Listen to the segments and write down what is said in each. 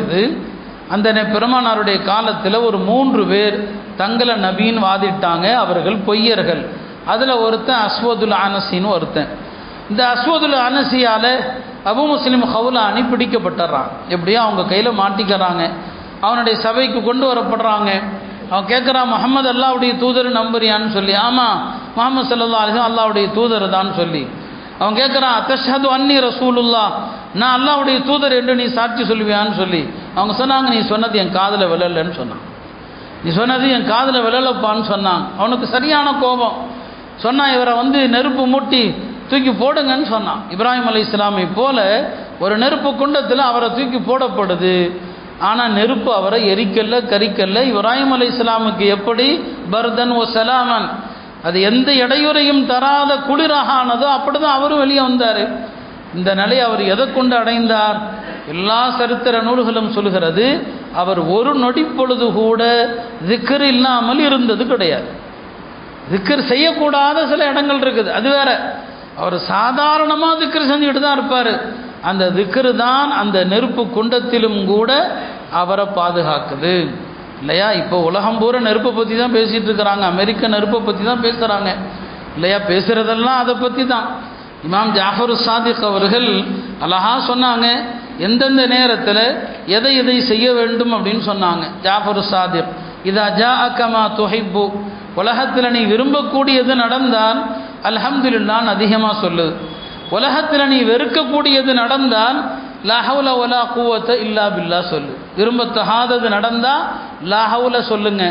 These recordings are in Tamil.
வருகிறது அந்த நெ- பெருமானாருடைய காலத்தில் ஒரு மூன்று பேர் தங்களை நபின்னு வாதிட்டாங்க அவர்கள் பொய்யர்கள் அதில் ஒருத்தன் அஸ்வதுல் அனசின்னு ஒருத்தன் இந்த அஸ்வதுல் அனசியால் அபு முஸ்லிம் ஹவுலானி பிடிக்கப்பட்டுறான் எப்படியோ அவங்க கையில் மாட்டிக்கிறாங்க அவனுடைய சபைக்கு கொண்டு வரப்படுறாங்க அவன் கேட்குறான் முகமது அல்லாவுடைய தூதர் நம்புறியான்னு சொல்லி ஆமாம் முகமது சல்லா அலிஸ்லாம் அல்லாவுடைய தூதர் தான் சொல்லி அவன் கேட்குறான் அத்தஷது அன்னி ரசூலுல்லா நான் அல்லாவுடைய தூதர் என்று நீ சாட்சி சொல்லுவியான்னு சொல்லி அவங்க சொன்னாங்க நீ சொன்னது என் காதில் விழலன்னு சொன்னான் நீ சொன்னது என் காதில் விழலப்பான்னு சொன்னான் அவனுக்கு சரியான கோபம் சொன்னான் இவரை வந்து நெருப்பு மூட்டி தூக்கி போடுங்கன்னு சொன்னான் இப்ராஹிம் அலை இஸ்லாமை போல ஒரு நெருப்பு குண்டத்தில் அவரை தூக்கி போடப்படுது ஆனால் நெருப்பு அவரை எரிக்கல்ல கரிக்கல்ல இப்ராஹிம் அலை இஸ்லாமுக்கு எப்படி பர்தன் ஓ சலாமன் அது எந்த இடையூறையும் தராத குளிராக ஆனதோ அப்படிதான் அவரும் வெளியே வந்தார் இந்த நிலையை அவர் எதை கொண்டு அடைந்தார் எல்லா சரித்திர நூல்களும் சொல்கிறது அவர் ஒரு நொடி பொழுது கூட திக்கர் இல்லாமல் இருந்தது கிடையாது திக்கர் செய்யக்கூடாத சில இடங்கள் இருக்குது அது வேற அவர் சாதாரணமாக திக்கர் செஞ்சுக்கிட்டு தான் இருப்பார் அந்த திக்கரு தான் அந்த நெருப்பு குண்டத்திலும் கூட அவரை பாதுகாக்குது இல்லையா இப்போ உலகம் பூரா நெருப்பை பற்றி தான் பேசிகிட்டு இருக்கிறாங்க அமெரிக்க நெருப்பை பற்றி தான் பேசுகிறாங்க இல்லையா பேசுகிறதெல்லாம் அதை பற்றி தான் இமாம் ஜாஃபர் சாதிக் அவர்கள் அழகா சொன்னாங்க எந்தெந்த நேரத்தில் எதை எதை செய்ய வேண்டும் அப்படின்னு சொன்னாங்க ஜாஃபர் சாதிக் இதா ஜா அக்கமா துஹைப்பு உலகத்தில் நீ விரும்பக்கூடியது நடந்தால் அல்ஹம்துலில்லான்னு அதிகமாக சொல்லு உலகத்தில் நீ வெறுக்கக்கூடியது நடந்தால் லஹவுல ஒலா கூவத்தை இல்லா பில்லா சொல்லு விரும்பத்தகாதது நடந்தால் லஹவுல சொல்லுங்க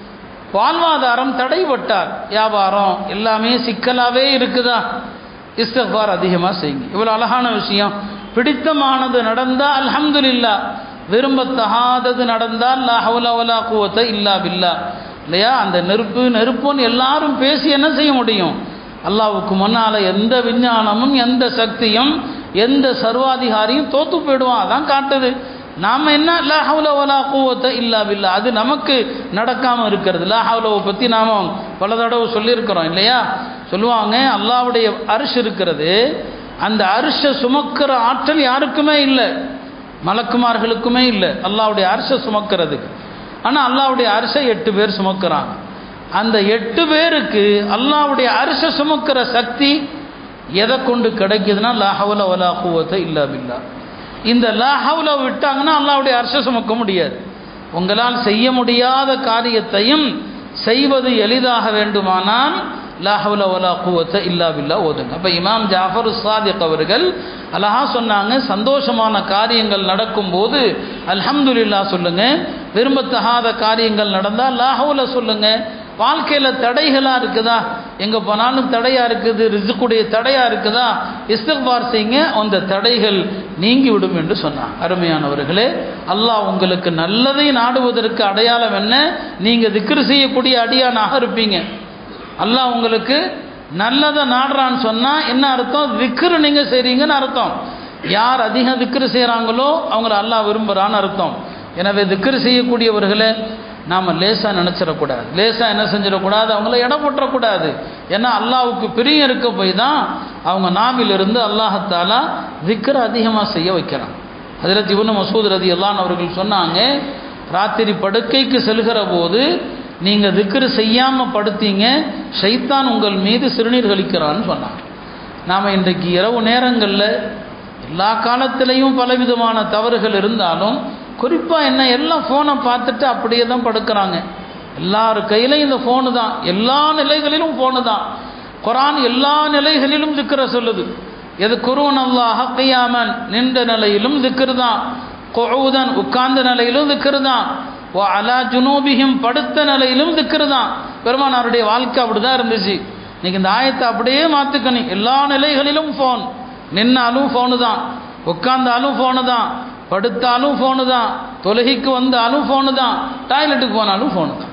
வாழ்வாதாரம் தடைபட்டார் வியாபாரம் எல்லாமே சிக்கலாகவே இருக்குதா இஸ்திஃபார் அதிகமாக செய்யுங்க இவ்வளோ அழகான விஷயம் பிடித்தமானது நடந்தால் அல்ஹம்துலில்லா விரும்பத்தகாதது நடந்தால் லா ஹவுல வலா குவத்தை இல்லா பில்லா இல்லையா அந்த நெருப்பு நெருப்புன்னு எல்லாரும் பேசி என்ன செய்ய முடியும் அல்லாவுக்கு முன்னால் எந்த விஞ்ஞானமும் எந்த சக்தியும் எந்த சர்வாதிகாரியும் தோத்து போயிடுவான் அதான் காட்டுது நாம் என்ன லா ஹவுல வலா கூவத்தை இல்லா பில்லா அது நமக்கு நடக்காமல் இருக்கிறது லா ஹவுலவை பற்றி நாம் பல தடவை சொல்லியிருக்கிறோம் இல்லையா சொல்லுவாங்க அல்லாவுடைய அரிசி இருக்கிறது அந்த அரிசை சுமக்கிற ஆற்றல் யாருக்குமே இல்லை மலக்குமார்களுக்குமே இல்லை அல்லாவுடைய அரிசை சுமக்கிறதுக்கு ஆனால் அல்லாவுடைய அரிசை எட்டு பேர் சுமக்கிறாங்க அந்த எட்டு பேருக்கு அல்லாவுடைய அரிசை சுமக்கிற சக்தி எதை கொண்டு கிடைக்குதுன்னா லாஹவுல வலா கூவத்தை இல்லா பில்லா இந்த லாஹவுல விட்டாங்கன்னா அல்லாவுடைய அரிசை சுமக்க முடியாது உங்களால் செய்ய முடியாத காரியத்தையும் செய்வது எளிதாக வேண்டுமானால் லாஹவுல வலா கூவத்தை இல்லா பில்லா ஓதுங்க அப்போ இமாம் ஜாஃபர் சாதிக் அவர்கள் அழகா சொன்னாங்க சந்தோஷமான காரியங்கள் நடக்கும்போது அல்ஹம்துலில்லா சொல்லுங்க விரும்பத்தகாத காரியங்கள் நடந்தால் லாஹவுல சொல்லுங்க வாழ்க்கையில் தடைகளாக இருக்குதா எங்கே போனாலும் தடையாக இருக்குது ரிசுக்குடைய தடையாக இருக்குதா இஸ்திஃபார் செய்யுங்க அந்த தடைகள் நீங்கிவிடும் என்று சொன்னான் அருமையானவர்களே அல்லாஹ் உங்களுக்கு நல்லதை நாடுவதற்கு அடையாளம் என்ன நீங்கள் திக்ரு செய்யக்கூடிய அடியானாக இருப்பீங்க அல்லாஹ் உங்களுக்கு நல்லதை நாடுறான்னு சொன்னால் என்ன அர்த்தம் திக்ரு நீங்கள் செய்கிறீங்கன்னு அர்த்தம் யார் அதிகம் திக்ரு செய்கிறாங்களோ அவங்கள அல்லாஹ் விரும்புகிறான்னு அர்த்தம் எனவே திக்ரு செய்யக்கூடியவர்களே நாம் லேசாக நினச்சிடக்கூடாது லேசாக என்ன செஞ்சிடக்கூடாது அவங்கள இடம் போட்டுறக்கூடாது ஏன்னா அல்லாவுக்கு பிரியம் இருக்க போய் தான் அவங்க நாவிலிருந்து அல்லாஹத்தாலா திக்ரை அதிகமாக செய்ய வைக்கிறான் அதில் இவனு மசூத் ரதி அல்லான் அவர்கள் சொன்னாங்க ராத்திரி படுக்கைக்கு செல்கிற போது நீங்கள் திக்ரு செய்யாமல் படுத்தீங்க ஷைத்தான் உங்கள் மீது சிறுநீர் கழிக்கிறான்னு சொன்னாங்க நாம் இன்றைக்கு இரவு நேரங்களில் எல்லா காலத்திலையும் பலவிதமான தவறுகள் இருந்தாலும் குறிப்பாக என்ன எல்லாம் ஃபோனை பார்த்துட்டு அப்படியே தான் படுக்கிறாங்க எல்லார் கையிலையும் இந்த ஃபோனு தான் எல்லா நிலைகளிலும் ஃபோனு தான் குரான் எல்லா நிலைகளிலும் திக்கிற சொல்லுது எது குருவன் அல்லாஹ் கையாமன் நின்ற நிலையிலும் திக்ரு தான் கொழுதன் உட்கார்ந்த நிலையிலும் திக்ரு தான் ஓ அலா ஜுனூபிஹிம் படுத்த நிலையிலும் திக்ரு தான் பெருமானாருடைய வாழ்க்கை அப்படி தான் இருந்துச்சு இன்னைக்கு இந்த ஆயத்தை அப்படியே மாற்றுக்கணும் எல்லா நிலைகளிலும் ஃபோன் நின்னாலும் ஃபோனு தான் உட்கார்ந்தாலும் ஃபோனு தான் படுத்தாலும் ஃபோனு தான் தொழுகைக்கு வந்தாலும் ஃபோனு தான் டாய்லெட்டுக்கு போனாலும் ஃபோனு தான்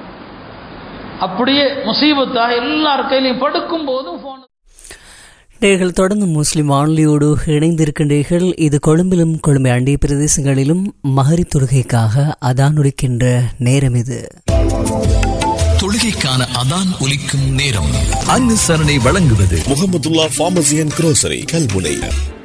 அப்படியே முசீபத்தாக எல்லார் கையிலையும் படுக்கும் போதும் ஃபோனு நேர்கள் தொடர்ந்து முஸ்லிம் வானொலியோடு இணைந்திருக்கின்றீர்கள் இது கொழும்பிலும் கொழும்பை அண்டிய பிரதேசங்களிலும் மகரி தொழுகைக்காக அதான் ஒலிக்கின்ற நேரம் இது தொழுகைக்கான அதான் ஒலிக்கும் நேரம் அனுசரணை வழங்குவது Mohamedullah pharmacy and grocery Kalmunai